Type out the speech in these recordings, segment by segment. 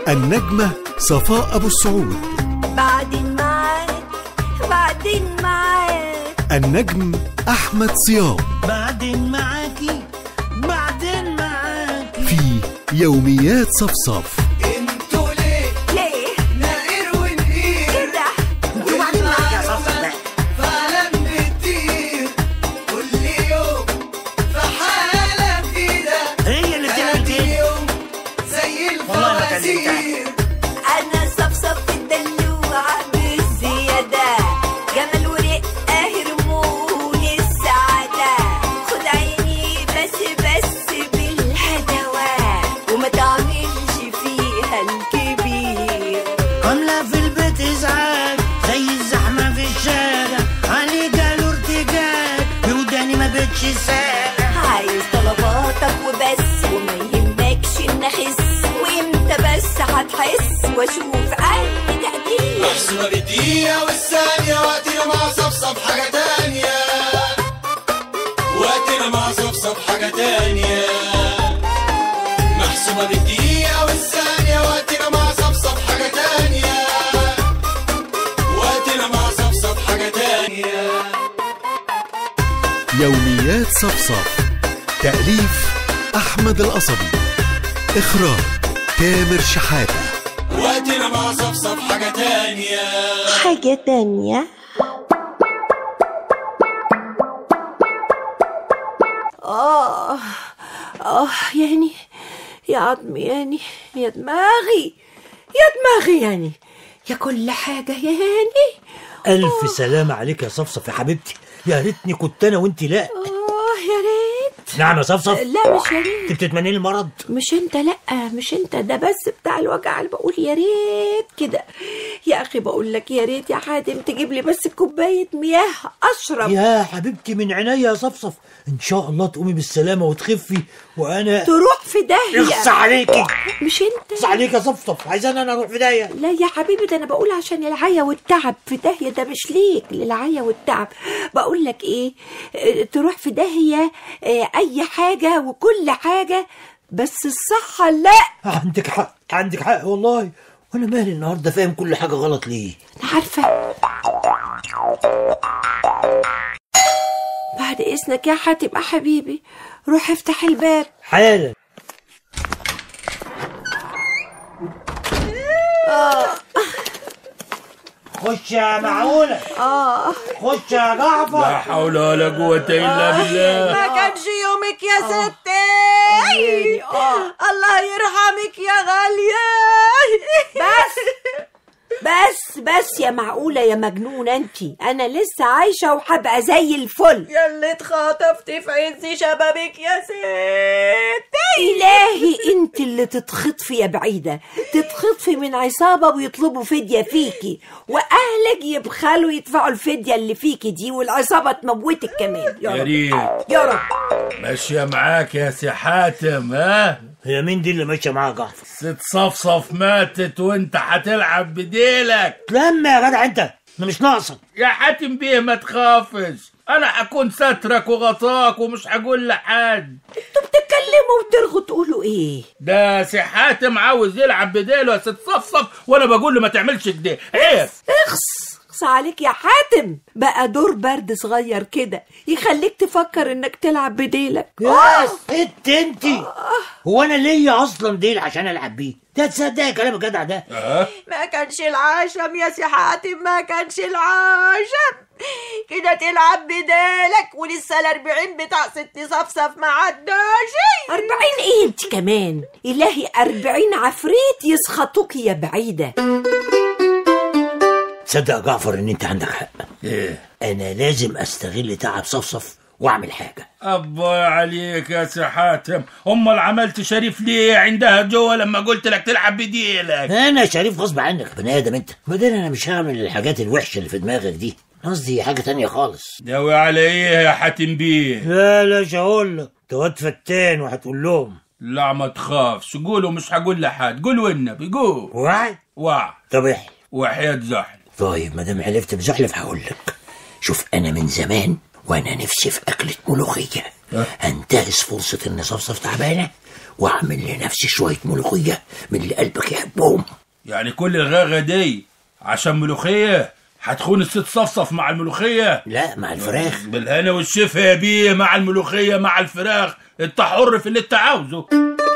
النجمة صفاء أبو السعود بعدين معاك بعدين معاك النجم أحمد صيام بعدين معاكي بعدين معاكي في يوميات صفصف انتوا ليه ليه نقر ونقير كده وبعدين معاكي يا صفصف فعلا بتطير كل يوم في حالة جديدة هي اللي بتعمل كده يوم زي والله ما كان الفوازير انا صفصف الدلوعة بالزيادة جمال ورقة هرمون السعادة خد عيني بس بس بالهدوات وما تعملش فيها الكبير عاملة في البيت إزعاج زي الزحمة في الشارع علي جاله ارتجاج وداني ما بقتش سالة عايز طلباتك وبس وما يهمكش ان اخس وامتى بس هتحس واشوف اي تقدير محسوبة بالدقيقة والثانية وقتنا مع صفصف حاجة تانية وقتنا مع صفصف حاجة تانية محسوبة بالدقيقة والثانية وقتنا مع صفصف حاجة تانية وقتنا مع صفصف حاجة تانية يوميات صفصف تأليف أحمد القصبي إخراج تامر شحاتة وقتنا مع صفصف حاجة تانية حاجة تانية آه آه يعني يا عظمي يعني يا دماغي يا دماغي يعني يا كل حاجة يعني ألف سلامة عليك يا صفصف يا حبيبتي يا ريتني كنت أنا وأنت لا آه يا ريت نعم يا صفصف لا مش يا ريت أنت بتتمني لي المرض مش انت لا مش انت ده بس بتاع الوجع اللي بقول يا ريت كده يا اخي بقول لك يا ريت يا حاتم تجيب لي بس كوبايه مياه اشرب يا حبيبتي من عينيا يا صفصف إن شاء الله تقومي بالسلامة وتخفي وأنا تروح في داهيه اخص عليكي مش انت اخص عليك يا صفصف عايزاني أنا أروح في داهية لا يا حبيبي ده انا بقول عشان العيا والتعب في داهيه ده مش ليك للعيا والتعب بقول لك ايه اه، تروح في داهيه اه، اي حاجه وكل حاجه بس الصحه لا عندك حق عندك حق والله وأنا مالي النهاردة فاهم كل حاجة غلط ليه انا عارفه بعد اذنك يا حاتم يا حبيبي روح افتح الباب حالا خش يا معونة اه خش يا جعفر لا حول ولا قوة إلا بالله ما كانش يومك يا ستي عيني، آه. الله يرحمك يا غالية بس بس بس يا معقولة يا مجنونة انتي انا لسه عايشة وهبقى زي الفل يا اللي اتخطفتي في عز شبابك يا ستي إلهي انت اللي تتخطفي يا بعيدة تتخطفي من عصابة ويطلبوا فدية فيكي وأهلك يبخلوا يدفعوا الفدية اللي فيكي دي والعصابة تموتك كمان يا يا رب ريت يا رب ماشية معاك يا سي حاتم ها هي مين دي اللي ماشية معاها جعفر ست صفصف ماتت وانت هتلعب بديلك لما يا جدع انت انا مش ناقصك يا حاتم بيه ما تخافش انا هكون سترك وغطاك ومش هقول لحد انتوا بتتكلموا وترغوا تقولوا ايه ده سي حاتم عاوز يلعب بديله يا ست صفصف وانا بقول له ما تعملش كده عيب اخص اخص عليك يا حاتم بقى دور برد صغير كده يخليك تفكر انك تلعب بديلك يا ست انت هو انا ليا اصلا ديل عشان العب بيه ده تصدق كلام الجدع ده ما كانش العشم يا سي حاتم ما كانش العشم كده تلعب بدالك ولسه الأربعين بتاع ست صفصف ما عداش أربعين ايه انت كمان إلهي أربعين عفريت يسخطوك يا بعيدة تصدق يا جعفر ان انت عندك حق ايه انا لازم استغل تعب صفصف واعمل حاجه الله عليك يا سي حاتم امال عملت شريف ليه عندها جوه لما قلت لك تلعب بديلك انا شريف غصب عنك يا بني ادم انت بعدين انا مش هعمل الحاجات الوحشه اللي في دماغك دي قصدي حاجه تانية خالص ناوي على ايه يا حاتم بيه لا لا مش هقول لك ده واد فتان وهتقول لهم لا ما تخافش قولوا مش هقول لحد قول والنبي قول وعد وع طب احلف وحياة زحل طيب ما دام حلفت بزحلف هقول لك شوف انا من زمان وانا نفسي في اكلة ملوخية انتهز فرصة ان صفصف تعبانة واعمل لنفسي شوية ملوخية من اللي قلبك يحبهم يعني كل الغاغة دي عشان ملوخية هتخون الست صفصف مع الملوخية لا مع الفراخ بالهنا والشفا يا بيه مع الملوخية مع الفراخ انت حر في اللي انت عاوزه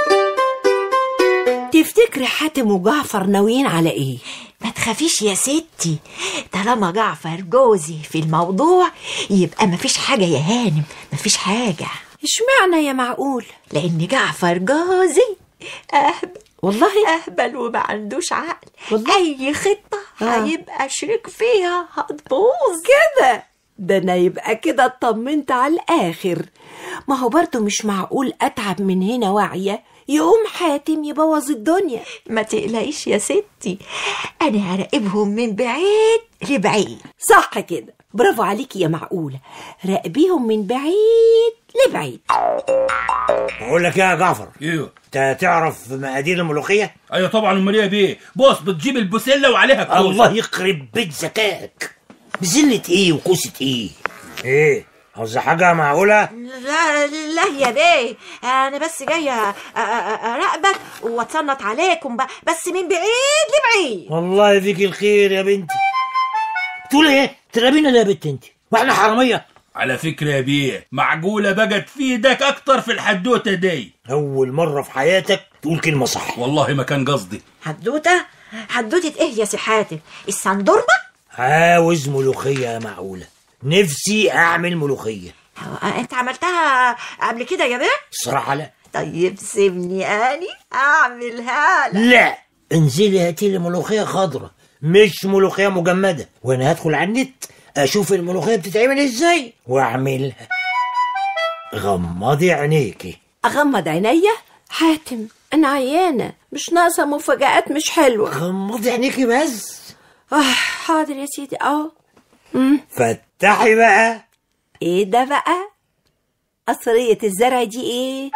تفتكري حاتم وجعفر ناويين على ايه ما تخافيش يا ستي طالما جعفر جوزي في الموضوع يبقى مفيش حاجة يا هانم مفيش حاجة اشمعنى يا معقول لأن جعفر جوزي أهبل والله أهبل وما عندوش عقل والله؟ أي خطة آه. هيبقى شريك فيها هتبوظ كده ده انا يبقى كده اطمنت على الاخر ما هو برضه مش معقول اتعب من هنا واعيه يقوم حاتم يبوظ الدنيا ما تقلقيش يا ستي أنا هراقبهم من بعيد لبعيد صح كده برافو عليكي يا معقولة راقبيهم من بعيد لبعيد بقول لك ايه يا جعفر ايوه انت تعرف مقادير الملوخية ايوه طبعا امال ايه يا بيه بص بتجيب البسلة وعليها كوسة الله يخرب بيت ذكائك بزلة ايه وكوسة ايه ايه عاوز حاجة معقولة لا لا يا بيه أنا بس جاية أ- أ- أ- أراقبك وأتصنت عليكم بقى بس من بعيد لبعيد والله فيك الخير يا بنتي تقول ايه ترابينا ليه يا بنت انت واحنا حرامية على فكرة يا بيه معقولة بقت في ايدك اكتر في الحدوتة دي اول مرة في حياتك تقول كلمة صح والله ما كان قصدي حدوتة حدوتة إيه يا سي حاتم الصندورمة عاوز ملوخية يا معقولة نفسي اعمل ملوخية هو أنت عملتها قبل كده يا بيه الصراحة لا طيب سيبني أني أعملها لك لا انزلي هاتي لي ملوخية خضرة مش ملوخية مجمدة وانا هدخل على النت اشوف الملوخية بتتعمل ازاي واعملها غمضي عينيكي اغمض عينيا حاتم انا عيانة مش ناقصة مفاجآت مش حلوة غمضي عينيكي بس آه حاضر يا سيدي اه فتحي بقى ايه ده بقى قصرية الزرع دي ايه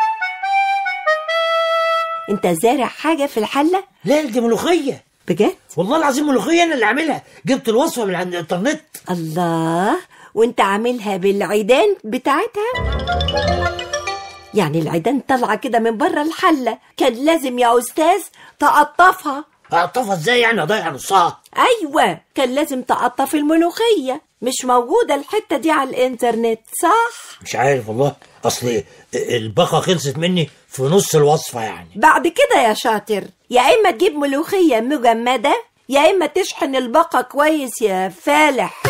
انت زارع حاجة في الحلة لا دي ملوخية بجد والله العظيم ملوخية انا اللي عاملها جبت الوصفة من عند الانترنت الله وانت عاملها بالعيدان بتاعتها يعني العيدان طالعة كده من بره الحلة كان لازم يا أستاذ تقطفها اقطفها ازاي يعني اضيع نصها أيوة كان لازم تقطف الملوخية مش موجودة الحتة دي على الإنترنت صح مش عارف والله اصل البقى خلصت مني في نص الوصفة يعني بعد كده يا شاطر يا إما تجيب ملوخية مجمدة يا إما تشحن البقى كويس يا فالح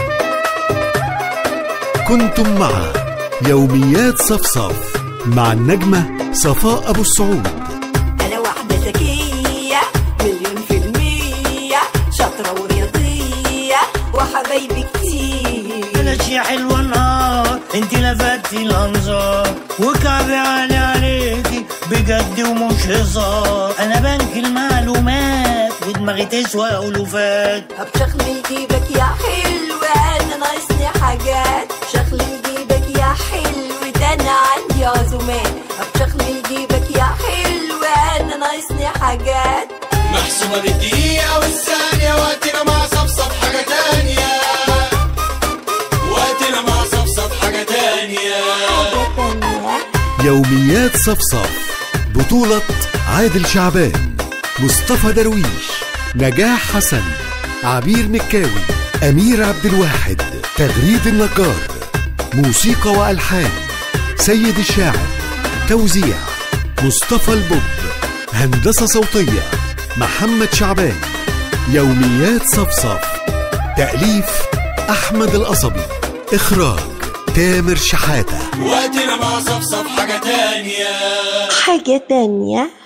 كنتم مع يوميات صفصف مع النجمة صفاء أبو السعود أنا واحدة ذكية مليون في المية شاطرة ورياضية وحبايبي كتير بلاش يا حلوة نهار انت لفتي الانظار وكعبي عالي عليكي بجد ومش هزار انا بنك المعلومات ودماغي تسوى الوفات بشغل جيبك يا حلو انا ناقصني حاجات شغل جيبك يا حلو ده انا عندي عزومات بشغل جيبك يا حلو انا ناقصني حاجات محسوبة بالدقيقة والثانية وقتنا مع صفصف حاجة تانية وقتنا مع صفصف حاجة تانية يوميات صفصف بطولة عادل شعبان مصطفى درويش نجاح حسن عبير مكاوي أمير عبد الواحد تغريد النجار موسيقى وألحان سيد الشاعر توزيع مصطفى البب هندسة صوتية محمد شعبان يوميات صفصف تأليف أحمد القصبي إخراج تامر شحاتة وقتنا مع صفصف حاجة تانية حاجة تانية